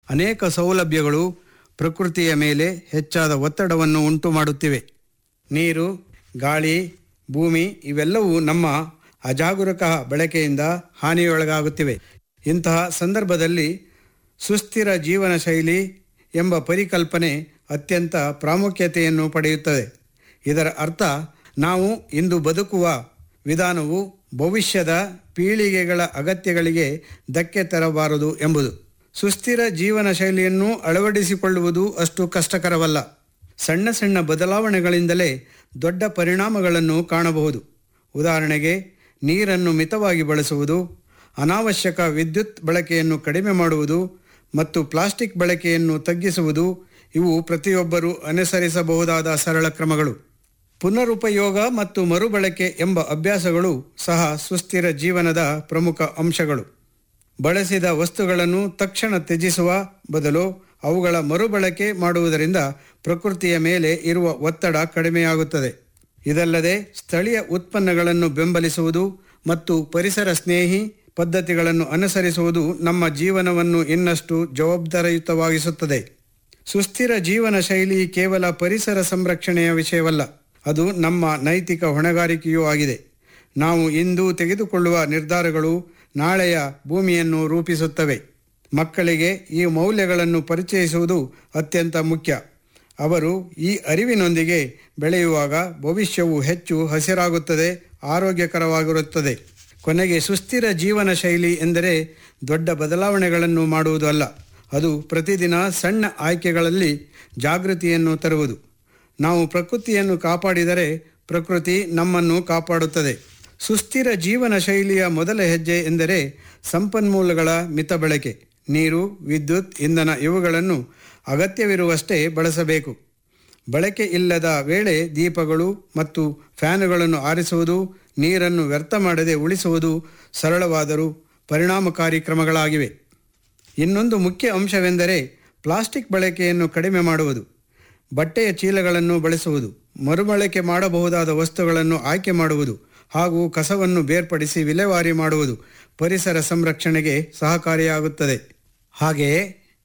ಅನೇಕ ಸೌಲಭ್ಯಗಳು ಪ್ರಕೃತಿಯ ಮೇಲೆ ಹೆಚ್ಚಾದ ಒತ್ತಡವನ್ನು ಉಂಟು ಮಾಡುತ್ತಿವೆ ನೀರು ಗಾಳಿ ಭೂಮಿ ಇವೆಲ್ಲವೂ ನಮ್ಮ ಅಜಾಗರೂಕ ಬಳಕೆಯಿಂದ ಹಾನಿಯೊಳಗಾಗುತ್ತಿವೆ ಇಂತಹ ಸಂದರ್ಭದಲ್ಲಿ ಸುಸ್ಥಿರ ಜೀವನ ಶೈಲಿ ಎಂಬ ಪರಿಕಲ್ಪನೆ ಅತ್ಯಂತ ಪ್ರಾಮುಖ್ಯತೆಯನ್ನು ಪಡೆಯುತ್ತದೆ ಇದರ ಅರ್ಥ ನಾವು ಇಂದು ಬದುಕುವ ವಿಧಾನವು ಭವಿಷ್ಯದ ಪೀಳಿಗೆಗಳ ಅಗತ್ಯಗಳಿಗೆ ಧಕ್ಕೆ ತರಬಾರದು ಎಂಬುದು ಸುಸ್ಥಿರ ಜೀವನ ಶೈಲಿಯನ್ನು ಅಳವಡಿಸಿಕೊಳ್ಳುವುದು ಅಷ್ಟು ಕಷ್ಟಕರವಲ್ಲ ಸಣ್ಣ ಸಣ್ಣ ಬದಲಾವಣೆಗಳಿಂದಲೇ ದೊಡ್ಡ ಪರಿಣಾಮಗಳನ್ನು ಕಾಣಬಹುದು ಉದಾಹರಣೆಗೆ ನೀರನ್ನು ಮಿತವಾಗಿ ಬಳಸುವುದು ಅನಾವಶ್ಯಕ ವಿದ್ಯುತ್ ಬಳಕೆಯನ್ನು ಕಡಿಮೆ ಮಾಡುವುದು ಮತ್ತು ಪ್ಲಾಸ್ಟಿಕ್ ಬಳಕೆಯನ್ನು ತಗ್ಗಿಸುವುದು ಇವು ಪ್ರತಿಯೊಬ್ಬರೂ ಅನುಸರಿಸಬಹುದಾದ ಸರಳ ಕ್ರಮಗಳು ಪುನರುಪಯೋಗ ಮತ್ತು ಮರುಬಳಕೆ ಎಂಬ ಅಭ್ಯಾಸಗಳು ಸಹ ಸುಸ್ಥಿರ ಜೀವನದ ಪ್ರಮುಖ ಅಂಶಗಳು ಬಳಸಿದ ವಸ್ತುಗಳನ್ನು ತಕ್ಷಣ ತ್ಯಜಿಸುವ ಬದಲು ಅವುಗಳ ಮರುಬಳಕೆ ಮಾಡುವುದರಿಂದ ಪ್ರಕೃತಿಯ ಮೇಲೆ ಇರುವ ಒತ್ತಡ ಕಡಿಮೆಯಾಗುತ್ತದೆ ಇದಲ್ಲದೆ ಸ್ಥಳೀಯ ಉತ್ಪನ್ನಗಳನ್ನು ಬೆಂಬಲಿಸುವುದು ಮತ್ತು ಪರಿಸರ ಸ್ನೇಹಿ ಪದ್ಧತಿಗಳನ್ನು ಅನುಸರಿಸುವುದು ನಮ್ಮ ಜೀವನವನ್ನು ಇನ್ನಷ್ಟು ಜವಾಬ್ದಾರಿಯುತವಾಗಿಸುತ್ತದೆ ಸುಸ್ಥಿರ ಜೀವನ ಶೈಲಿ ಕೇವಲ ಪರಿಸರ ಸಂರಕ್ಷಣೆಯ ವಿಷಯವಲ್ಲ ಅದು ನಮ್ಮ ನೈತಿಕ ಹೊಣೆಗಾರಿಕೆಯೂ ಆಗಿದೆ ನಾವು ಇಂದು ತೆಗೆದುಕೊಳ್ಳುವ ನಿರ್ಧಾರಗಳು ನಾಳೆಯ ಭೂಮಿಯನ್ನು ರೂಪಿಸುತ್ತವೆ ಮಕ್ಕಳಿಗೆ ಈ ಮೌಲ್ಯಗಳನ್ನು ಪರಿಚಯಿಸುವುದು ಅತ್ಯಂತ ಮುಖ್ಯ ಅವರು ಈ ಅರಿವಿನೊಂದಿಗೆ ಬೆಳೆಯುವಾಗ ಭವಿಷ್ಯವು ಹೆಚ್ಚು ಹಸಿರಾಗುತ್ತದೆ ಆರೋಗ್ಯಕರವಾಗಿರುತ್ತದೆ ಕೊನೆಗೆ ಸುಸ್ಥಿರ ಜೀವನ ಶೈಲಿ ಎಂದರೆ ದೊಡ್ಡ ಬದಲಾವಣೆಗಳನ್ನು ಮಾಡುವುದು ಅಲ್ಲ ಅದು ಪ್ರತಿದಿನ ಸಣ್ಣ ಆಯ್ಕೆಗಳಲ್ಲಿ ಜಾಗೃತಿಯನ್ನು ತರುವುದು ನಾವು ಪ್ರಕೃತಿಯನ್ನು ಕಾಪಾಡಿದರೆ ಪ್ರಕೃತಿ ನಮ್ಮನ್ನು ಕಾಪಾಡುತ್ತದೆ ಸುಸ್ಥಿರ ಜೀವನ ಶೈಲಿಯ ಮೊದಲ ಹೆಜ್ಜೆ ಎಂದರೆ ಸಂಪನ್ಮೂಲಗಳ ಮಿತ ಬಳಕೆ ನೀರು ವಿದ್ಯುತ್ ಇಂಧನ ಇವುಗಳನ್ನು ಅಗತ್ಯವಿರುವಷ್ಟೇ ಬಳಸಬೇಕು ಬಳಕೆ ಇಲ್ಲದ ವೇಳೆ ದೀಪಗಳು ಮತ್ತು ಫ್ಯಾನುಗಳನ್ನು ಆರಿಸುವುದು ನೀರನ್ನು ವ್ಯರ್ಥ ಮಾಡದೆ ಉಳಿಸುವುದು ಸರಳವಾದರೂ ಪರಿಣಾಮಕಾರಿ ಕ್ರಮಗಳಾಗಿವೆ ಇನ್ನೊಂದು ಮುಖ್ಯ ಅಂಶವೆಂದರೆ ಪ್ಲಾಸ್ಟಿಕ್ ಬಳಕೆಯನ್ನು ಕಡಿಮೆ ಮಾಡುವುದು ಬಟ್ಟೆಯ ಚೀಲಗಳನ್ನು ಬಳಸುವುದು ಮರುಬಳಕೆ ಮಾಡಬಹುದಾದ ವಸ್ತುಗಳನ್ನು ಆಯ್ಕೆ ಮಾಡುವುದು ಹಾಗೂ ಕಸವನ್ನು ಬೇರ್ಪಡಿಸಿ ವಿಲೇವಾರಿ ಮಾಡುವುದು ಪರಿಸರ ಸಂರಕ್ಷಣೆಗೆ ಸಹಕಾರಿಯಾಗುತ್ತದೆ ಹಾಗೆಯೇ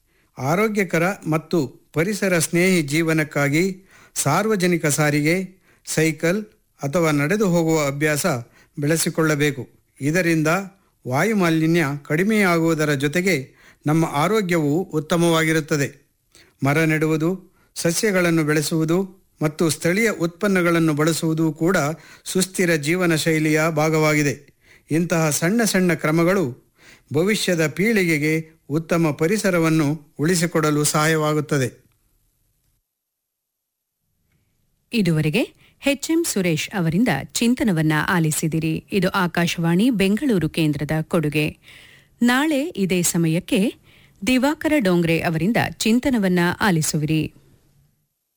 ಆರೋಗ್ಯಕರ ಮತ್ತು ಪರಿಸರ ಸ್ನೇಹಿ ಜೀವನಕ್ಕಾಗಿ ಸಾರ್ವಜನಿಕ ಸಾರಿಗೆ ಸೈಕಲ್ ಅಥವಾ ನಡೆದು ಹೋಗುವ ಅಭ್ಯಾಸ ಬೆಳೆಸಿಕೊಳ್ಳಬೇಕು ಇದರಿಂದ ವಾಯುಮಾಲಿನ್ಯ ಕಡಿಮೆಯಾಗುವುದರ ಜೊತೆಗೆ ನಮ್ಮ ಆರೋಗ್ಯವು ಉತ್ತಮವಾಗಿರುತ್ತದೆ ಮರ ನೆಡುವುದು ಸಸ್ಯಗಳನ್ನು ಬೆಳೆಸುವುದು ಮತ್ತು ಸ್ಥಳೀಯ ಉತ್ಪನ್ನಗಳನ್ನು ಬಳಸುವುದು ಕೂಡ ಸುಸ್ಥಿರ ಜೀವನ ಶೈಲಿಯ ಭಾಗವಾಗಿದೆ ಇಂತಹ ಸಣ್ಣ ಸಣ್ಣ ಕ್ರಮಗಳು ಭವಿಷ್ಯದ ಪೀಳಿಗೆಗೆ ಉತ್ತಮ ಪರಿಸರವನ್ನು ಉಳಿಸಿಕೊಡಲು ಸಹಾಯವಾಗುತ್ತದೆ ಇದುವರೆಗೆ ಎಚ್ಎಂ ಸುರೇಶ್ ಅವರಿಂದ ಚಿಂತನವನ್ನ ಆಲಿಸಿದಿರಿ ಇದು ಆಕಾಶವಾಣಿ ಬೆಂಗಳೂರು ಕೇಂದ್ರದ ಕೊಡುಗೆ ನಾಳೆ ಇದೇ ಸಮಯಕ್ಕೆ ದಿವಾಕರ ಡೋಂಗ್ರೆ ಅವರಿಂದ ಚಿಂತನವನ್ನ ಆಲಿಸುವಿರಿ